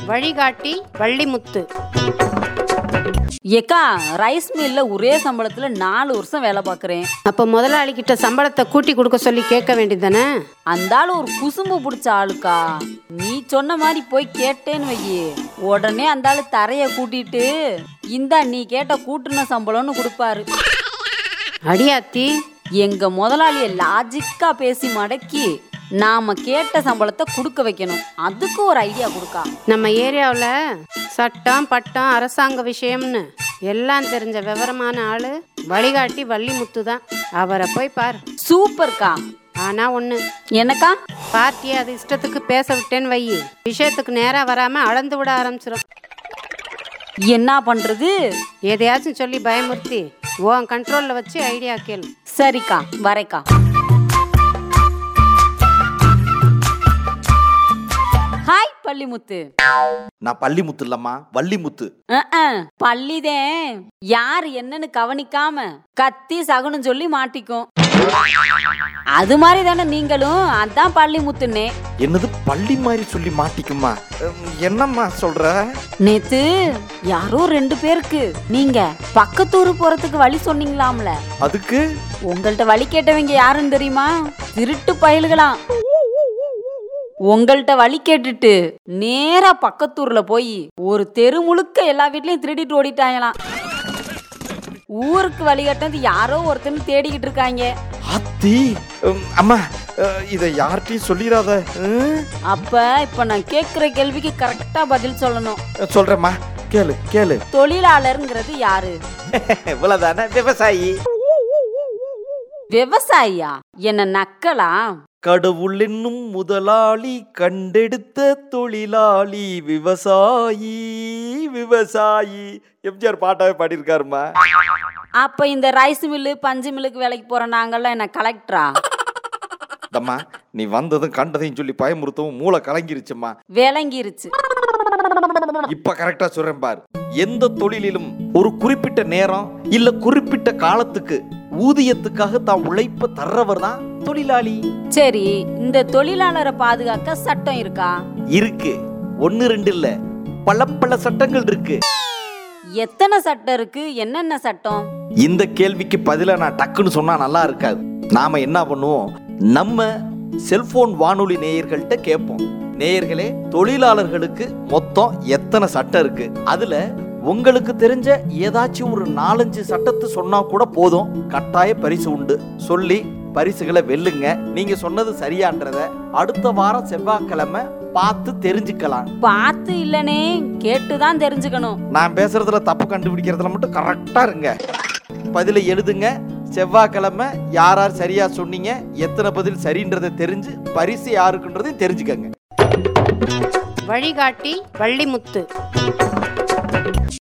வழிகாட்டி வள்ளிமுத்து ஏக்கா ரைஸ் மில்ல ஒரே சம்பளத்துல நாலு வருஷம் வேலை பார்க்குறேன் அப்போ முதலாளி கிட்ட சம்பளத்தை கூட்டி கொடுக்க சொல்லி கேட்க வேண்டியதானே அந்த ஆளு ஒரு குசும்பு பிடிச்ச ஆளுக்கா நீ சொன்ன மாதிரி போய் கேட்டேன்னு வையி உடனே அந்த ஆளு தரைய கூட்டிட்டு இந்தா நீ கேட்ட கூட்டுன சம்பளம்னு கொடுப்பாரு அடியாத்தி எங்க முதலாளிய லாஜிக்கா பேசி மடக்கி நாம கேட்ட சம்பளத்தை கொடுக்க வைக்கணும் அதுக்கு ஒரு ஐடியா கொடுக்கா நம்ம ஏரியாவில் சட்டம் பட்டம் அரசாங்க விஷயம்னு எல்லாம் தெரிஞ்ச விவரமான ஆளு வழிகாட்டி வள்ளிமுத்து தான் அவரை போய் பார் சூப்பர்க்கா ஆனா ஒண்ணு எனக்கா பார்ட்டியை அது இஷ்டத்துக்கு பேச விட்டேன்னு வை விஷயத்துக்கு நேரா வராம அளந்து விட ஆரம்பிச்சிடும் என்ன பண்றது எதையாச்சும் சொல்லி பயமுறுத்தி உன் கண்ட்ரோல்ல வச்சு ஐடியா கேளு சரிக்கா வரேக்கா ஹாய் பள்ளிமுத்து நான் பள்ளிமுத்து இல்லம்மா வள்ளிமுத்து அஹ், அஹ், பள்ளிதேன் யார் என்னன்னு கவனிக்காம கத்தி சகுனம் சொல்லி மாட்டிக்கும் அது மாதிரி தானே நீங்களும் அதான் பள்ளிமுத்துன்னே என்னது பள்ளி மாதிரி சொல்லி மாட்டிக்குமா உம், என்னம்மா சொல்ற நேத்து யாரோ ரெண்டு பேருக்கு நீங்க பக்கத்தூரு போறதுக்கு வழி சொன்னீங்களாம்ல அதுக்கு உங்கள்ட்ட வழி கேட்டவங்க யாருன்னு தெரியுமா திருட்டு பயல்களாம் உங்கள்ட்ட வழி கேட்டுட்டு நேரா பக்கத்தூர்ல போய் ஒரு தெரு முழுக்க எல்லா வீட்லயும் திருடிட்டு ஓடிட்டாங்களாம் ஊருக்கு வழிகட்டது யாரோ ஒருத்தன் தேடிக்கிட்டு இருக்காங்க அத்தி உம், அம்மா அஹ், இதை யார்கிட்டயும் சொல்லிடாத உம். அப்ப இப்ப நான் கேக்குற கேள்விக்கு கரெக்டா பதில் சொல்லணும் சொல்றேம்மா கேளு கேளு தொழிலாளருங்கிறது யாரு இவ்வளவுதானே விவசாயி விவசாயியா என்ன நக்கலா கடவுள் என்னும் முதலாளி கண்டெடுத்த தொழிலாளி விவசாயி விவசாயி எம்ஜிஆர் பாட்டாவே பாடியிருக்காருமா அப்ப இந்த ரைஸ் மில்லு பஞ்சு மில்லுக்கு வேலைக்கு போற நாங்கெல்லாம் என்ன கலெக்டரா தம்மா நீ வந்ததும் கண்டதையும் சொல்லி பயமுறுத்தவும் மூளை கலங்கிருச்சும்மா விளங்கிருச்சு இப்ப கரெக்டா சொல்றேன் பார் எந்த தொழிலிலும் ஒரு குறிப்பிட்ட நேரம் இல்ல குறிப்பிட்ட காலத்துக்கு ஊதியத்துக்காக தான் உழைப்ப தர்றவர் தான் தொழிலாளி சரி இந்த தொழிலாளரை பாதுகாக்க சட்டம் இருக்கா இருக்கு ஒன்னு ரெண்டு இல்ல பல பல சட்டங்கள் இருக்கு எத்தனை சட்டம் இருக்கு என்னென்ன சட்டம் இந்த கேள்விக்கு பதிலா நான் டக்குன்னு சொன்னா நல்லா இருக்காது நாம என்ன பண்ணுவோம் நம்ம செல்போன் வானொலி நேயர்கள்ட்ட கேட்போம் நேயர்களே தொழிலாளர்களுக்கு மொத்தம் எத்தனை சட்டம் இருக்கு அதுல உங்களுக்கு தெரிஞ்ச ஏதாச்சும் ஒரு நாலஞ்சு சட்டத்தை சொன்னா கூட போதும் கட்டாய பரிசு உண்டு சொல்லி பரிசுகளை வெல்லுங்க நீங்க சொன்னது சரியான்றத அடுத்த வாரம் செவ்வாய்க்கிழமை பார்த்து தெரிஞ்சுக்கலாம் பார்த்து இல்லனே கேட்டுதான் தெரிஞ்சுக்கணும் நான் பேசுறதுல தப்பு கண்டுபிடிக்கிறதுல மட்டும் கரெக்டா இருங்க பதிலை எழுதுங்க செவ்வாய்க்கிழமை யார் யார் சரியா சொன்னீங்க எத்தனை பதில் சரின்றதை தெரிஞ்சு பரிசு யாருக்குன்றதையும் தெரிஞ்சுக்கங்க வழிகாட்டி வள்ளிமுத்து